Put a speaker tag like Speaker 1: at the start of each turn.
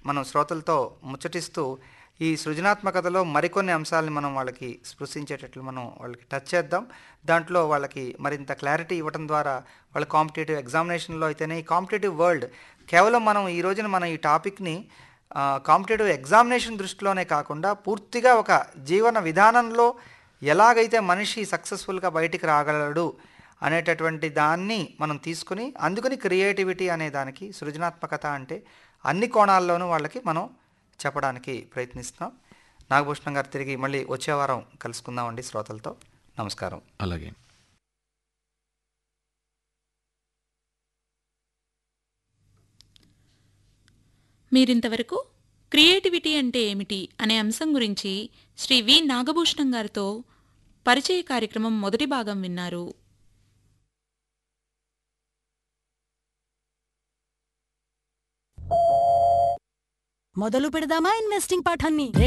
Speaker 1: మనం శ్రోతలతో ముచ్చటిస్తూ ఈ సృజనాత్మకతలో మరికొన్ని అంశాలని మనం వాళ్ళకి స్పృశించేటట్లు మనం వాళ్ళకి టచ్ చేద్దాం దాంట్లో వాళ్ళకి మరింత క్లారిటీ ఇవ్వడం ద్వారా వాళ్ళ కాంపిటేటివ్ ఎగ్జామినేషన్లో అయితేనే ఈ కాంపిటేటివ్ వరల్డ్ కేవలం మనం ఈ రోజున మనం ఈ టాపిక్ని కాంపిటేటివ్ ఎగ్జామినేషన్ దృష్టిలోనే కాకుండా పూర్తిగా ఒక జీవన విధానంలో ఎలాగైతే మనిషి సక్సెస్ఫుల్గా బయటికి రాగలడు అనేటటువంటి దాన్ని మనం తీసుకుని అందుకని క్రియేటివిటీ అనే దానికి సృజనాత్మకత అంటే అన్ని కోణాల్లోనూ వాళ్ళకి మనం చెప్పడానికి ప్రయత్నిస్తున్నాం నాగభూషణం గారు తిరిగి మళ్ళీ వచ్చే వారం కలుసుకుందామండి శ్రోతలతో నమస్కారం
Speaker 2: అలాగే
Speaker 3: మీరింతవరకు క్రియేటివిటీ అంటే ఏమిటి అనే అంశం గురించి శ్రీ వి నాగభూషణం గారితో పరిచయ కార్యక్రమం మొదటి భాగం విన్నారు
Speaker 4: మొదలు పెడదామా ఇన్వెస్టింగ్ పాఠాన్ని